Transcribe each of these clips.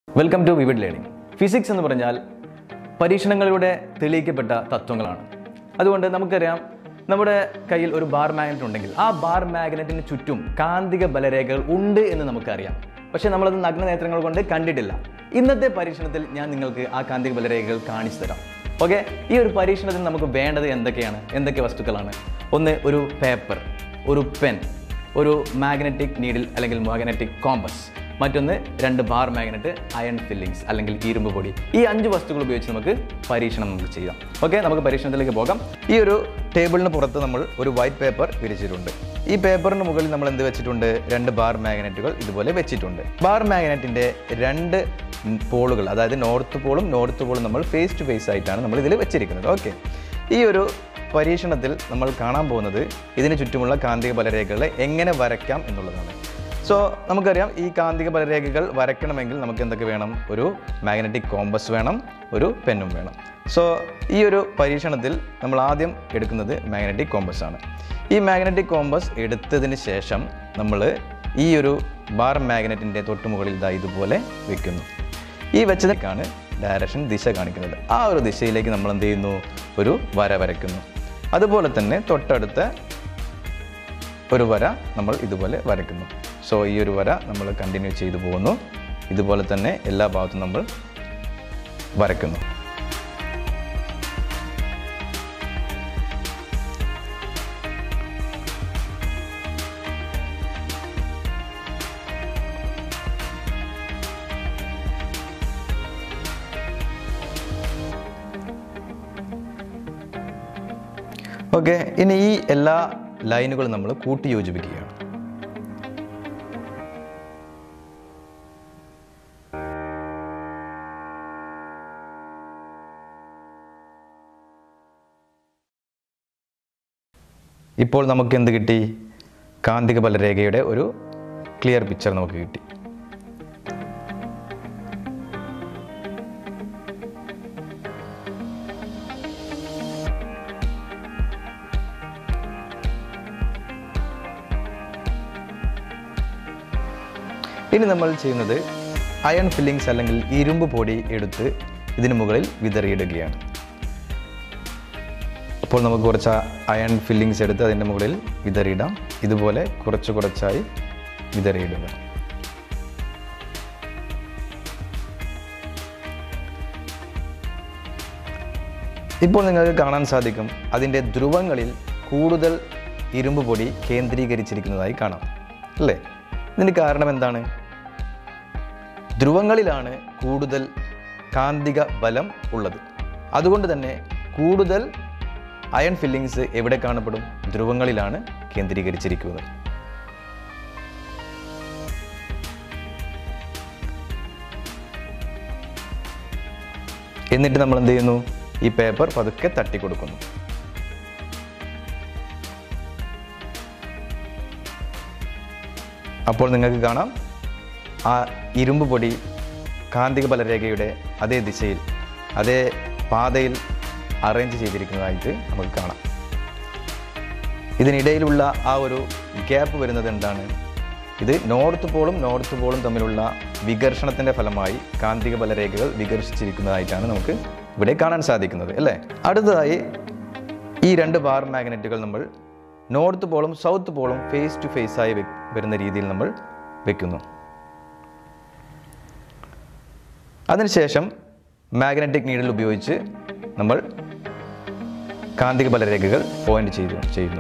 welcome to vivid learning physics എന്ന് പറഞ്ഞാൽ പരീക്ഷണങ്ങളിലൂടെ തെളിയിക്കപ്പെട്ട തത്വങ്ങളാണ് അതുകൊണ്ട് നമുക്കറിയാം നമ്മുടെ കയ്യിൽ ഒരു ബാർ മാഗ്നറ്റ് ഉണ്ടെങ്കിൽ ആ ബാർ മാഗ്നറ്റിന് ചുറ്റും കാന്തിക ബലരേഖകൾ ഉണ്ട് എന്ന് നമുക്കറിയാം പക്ഷേ നമ്മളത് നഗ്നനേത്രങ്ങൾ കൊണ്ട് കണ്ടിട്ടില്ല ഇന്നത്തെ പരീക്ഷണത്തിൽ ഞാൻ നിങ്ങൾക്ക് ആ കാന്തിക ബലരേഖകൾ കാണിച്ചു തരാം ഓക്കെ ഈ ഒരു പരീക്ഷണത്തിൽ നമുക്ക് വേണ്ടത് എന്തൊക്കെയാണ് എന്തൊക്കെ വസ്തുക്കളാണ് ഒന്ന് ഒരു പേപ്പർ ഒരു പെൻ ഒരു മാഗ്നറ്റിക് നീഡിൽ അല്ലെങ്കിൽ മാഗ്നറ്റിക് കോമ്പസ് മറ്റൊന്ന് രണ്ട് ബാർ മാഗ്നറ്റ് അയൺ ഫില്ലിങ്സ് അല്ലെങ്കിൽ ഇരുമ്പ് പൊടി ഈ അഞ്ച് വസ്തുക്കൾ ഉപയോഗിച്ച് നമുക്ക് പരീക്ഷണം നമുക്ക് ചെയ്യാം ഓക്കെ നമുക്ക് പരീക്ഷണത്തിലേക്ക് പോകാം ഈ ഒരു ടേബിളിന് പുറത്ത് നമ്മൾ ഒരു വൈറ്റ് പേപ്പർ വിരിച്ചിട്ടുണ്ട് ഈ പേപ്പറിന് മുകളിൽ നമ്മൾ എന്ത് വെച്ചിട്ടുണ്ട് രണ്ട് ബാർ മാഗ്നറ്റുകൾ ഇതുപോലെ വെച്ചിട്ടുണ്ട് ബാർ മാഗ്നറ്റിന്റെ രണ്ട് പോളുകൾ അതായത് നോർത്ത് പോളും നോർത്ത് പോളും നമ്മൾ ഫേസ് ടു ഫേസ് ആയിട്ടാണ് നമ്മൾ ഇതിൽ വെച്ചിരിക്കുന്നത് ഓക്കെ ഈ ഒരു പരീക്ഷണത്തിൽ നമ്മൾ കാണാൻ പോകുന്നത് ഇതിന് ചുറ്റുമുള്ള കാന്തിക ബലരേഖകളെ എങ്ങനെ വരയ്ക്കാം എന്നുള്ളതാണ് സോ നമുക്കറിയാം ഈ കാന്തിക ബലരേഖകൾ വരയ്ക്കണമെങ്കിൽ നമുക്ക് എന്തൊക്കെ വേണം ഒരു മാഗ്നറ്റിക് കോമ്പസ് വേണം ഒരു പെന്നും വേണം സോ ഈ ഒരു പരീക്ഷണത്തിൽ നമ്മൾ ആദ്യം എടുക്കുന്നത് മാഗ്നറ്റിക് കോമ്പസ് ആണ് ഈ മാഗ്നറ്റിക് കോമ്പസ് എടുത്തതിന് ശേഷം നമ്മൾ ഈ ഒരു ബാർ മാഗ്നറ്റിൻ്റെ തൊട്ടുമുകളിൽ ഇതാ ഇതുപോലെ വെക്കുന്നു ഈ വെച്ചതിലേക്കാണ് ഡയറക്ഷൻ ദിശ കാണിക്കുന്നത് ആ ഒരു ദിശയിലേക്ക് നമ്മൾ എന്ത് ചെയ്യുന്നു ഒരു വര വരയ്ക്കുന്നു അതുപോലെ തന്നെ തൊട്ടടുത്ത ഒരു വര നമ്മൾ ഇതുപോലെ വരയ്ക്കുന്നു സോ ഈ ഒരു വര നമ്മൾ കണ്ടിന്യൂ ചെയ്തു പോകുന്നു ഇതുപോലെ തന്നെ എല്ലാ ഭാഗത്തും നമ്മൾ വരയ്ക്കുന്നു ഓക്കെ ഇനി ഈ എല്ലാ ലൈനുകളും നമ്മൾ കൂട്ടി യോജിപ്പിക്കുകയാണ് ഇപ്പോൾ നമുക്ക് എന്ത് കിട്ടി കാന്തിക ബലരേഖയുടെ ഒരു ക്ലിയർ പിക്ചർ നമുക്ക് കിട്ടി ഇനി നമ്മൾ ചെയ്യുന്നത് അയൺ ഫില്ലിങ്സ് അല്ലെങ്കിൽ ഇരുമ്പ് പൊടി എടുത്ത് ഇതിന് മുകളിൽ വിതറിയിടുകയാണ് അപ്പോൾ നമുക്ക് കുറച്ച് അയൺ ഫില്ലിങ്സ് എടുത്ത് അതിൻ്റെ മുകളിൽ വിതറിയിടാം ഇതുപോലെ കുറച്ച് കുറച്ചായി വിതറിയിടുക ഇപ്പോൾ നിങ്ങൾക്ക് കാണാൻ സാധിക്കും അതിൻ്റെ ധ്രുവങ്ങളിൽ കൂടുതൽ ഇരുമ്പ് പൊടി കേന്ദ്രീകരിച്ചിരിക്കുന്നതായി കാണാം അല്ലേ ഇതിന് കാരണം എന്താണ് ധ്രുവങ്ങളിലാണ് കൂടുതൽ കാന്തിക ബലം ഉള്ളത് അതുകൊണ്ട് തന്നെ കൂടുതൽ അയൺ ഫില്ലിങ്സ് എവിടെ കാണപ്പെടും ധ്രുവങ്ങളിലാണ് കേന്ദ്രീകരിച്ചിരിക്കുന്നത് എന്നിട്ട് നമ്മൾ എന്ത് ചെയ്യുന്നു ഈ പേപ്പർ പതുക്കെ തട്ടിക്കൊടുക്കുന്നു അപ്പോൾ നിങ്ങൾക്ക് കാണാം ആ ഇരുമ്പ് പൊടി കാന്തിക ബലരേഖയുടെ അതേ ദിശയിൽ അതേ പാതയിൽ അറേഞ്ച് ചെയ്തിരിക്കുന്നതായിട്ട് നമുക്ക് കാണാം ഇതിനിടയിലുള്ള ആ ഒരു ഗ്യാപ്പ് വരുന്നത് എന്താണ് ഇത് നോർത്ത് പോളും നോർത്ത് പോളും തമ്മിലുള്ള വികർഷണത്തിൻ്റെ ഫലമായി കാന്തിക ബലരേഖകൾ വികർഷിച്ചിരിക്കുന്നതായിട്ടാണ് നമുക്ക് ഇവിടെ കാണാൻ സാധിക്കുന്നത് അല്ലേ അടുത്തതായി ഈ രണ്ട് ബാർ മാഗ്നറ്റുകൾ നമ്മൾ നോർത്ത് പോളും സൗത്ത് പോളും ഫേസ് ടു ഫേസ് ആയി വെ- വരുന്ന രീതിയിൽ നമ്മൾ വെക്കുന്നു അതിനുശേഷം മാഗ്നറ്റിക് നീഡിൽ ഉപയോഗിച്ച് നമ്മൾ കാന്തിക ബലരേഖകൾ പോയിന്റ് ചെയ്തു ചെയ്യുന്നു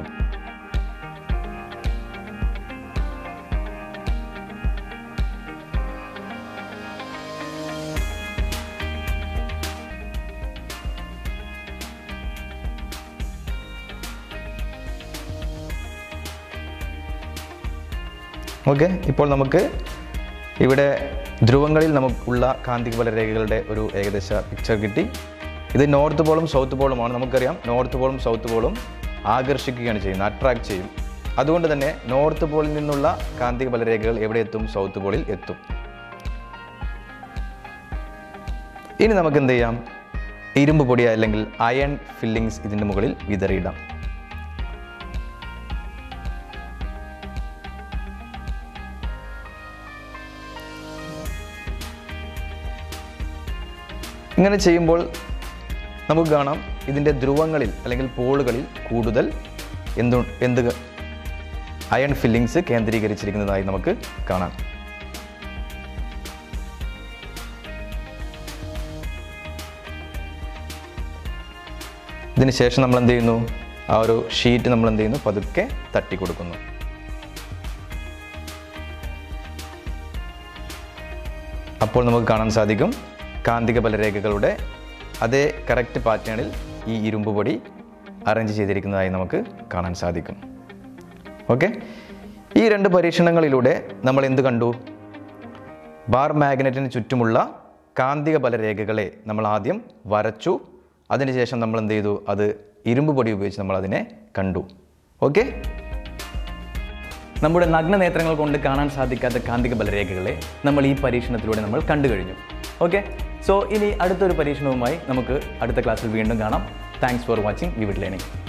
ഓക്കെ ഇപ്പോൾ നമുക്ക് ഇവിടെ ധ്രുവങ്ങളിൽ നമുക്കുള്ള കാന്തിക ബലരേഖകളുടെ ഒരു ഏകദേശ പിക്ചർ കിട്ടി ഇത് നോർത്ത് പോളും സൗത്ത് പോളുമാണ് നമുക്കറിയാം നോർത്ത് പോളും സൗത്ത് പോളും ആകർഷിക്കുകയാണ് ചെയ്യുന്നത് അട്രാക്ട് ചെയ്യും അതുകൊണ്ട് തന്നെ നോർത്ത് പോളിൽ നിന്നുള്ള കാന്തിക ബലരേഖകൾ എവിടെ എത്തും സൗത്ത് പോളിൽ എത്തും ഇനി നമുക്ക് എന്ത് ചെയ്യാം ഇരുമ്പ് പൊടി അല്ലെങ്കിൽ അയൺ ഫില്ലിങ്സ് ഇതിൻ്റെ മുകളിൽ വിതറിയിടാം ഇങ്ങനെ ചെയ്യുമ്പോൾ നമുക്ക് കാണാം ഇതിൻ്റെ ധ്രുവങ്ങളിൽ അല്ലെങ്കിൽ പോളുകളിൽ കൂടുതൽ എന്തു എന്ത് അയൺ ഫില്ലിങ്സ് കേന്ദ്രീകരിച്ചിരിക്കുന്നതായി നമുക്ക് കാണാം ഇതിന് ശേഷം നമ്മൾ എന്ത് ചെയ്യുന്നു ആ ഒരു ഷീറ്റ് നമ്മൾ എന്ത് ചെയ്യുന്നു പതുക്കെ തട്ടി കൊടുക്കുന്നു അപ്പോൾ നമുക്ക് കാണാൻ സാധിക്കും കാന്തിക ബലരേഖകളുടെ അതേ കറക്റ്റ് പാറ്റേണിൽ ഈ ഇരുമ്പ് പൊടി അറേഞ്ച് ചെയ്തിരിക്കുന്നതായി നമുക്ക് കാണാൻ സാധിക്കും ഓക്കെ ഈ രണ്ട് പരീക്ഷണങ്ങളിലൂടെ നമ്മൾ എന്ത് കണ്ടു ബാർ മാഗ്നറ്റിന് ചുറ്റുമുള്ള കാന്തിക ബലരേഖകളെ നമ്മൾ ആദ്യം വരച്ചു അതിനുശേഷം നമ്മൾ എന്ത് ചെയ്തു അത് ഇരുമ്പ് പൊടി ഉപയോഗിച്ച് നമ്മൾ അതിനെ കണ്ടു ഓക്കെ നമ്മുടെ നഗ്ന നേത്രങ്ങൾ കൊണ്ട് കാണാൻ സാധിക്കാത്ത കാന്തിക ബലരേഖകളെ നമ്മൾ ഈ പരീക്ഷണത്തിലൂടെ നമ്മൾ കണ്ടു കഴിഞ്ഞു ഓക്കെ സോ ഇനി അടുത്തൊരു പരീക്ഷണവുമായി നമുക്ക് അടുത്ത ക്ലാസ്സിൽ വീണ്ടും കാണാം thanks for watching vivid learning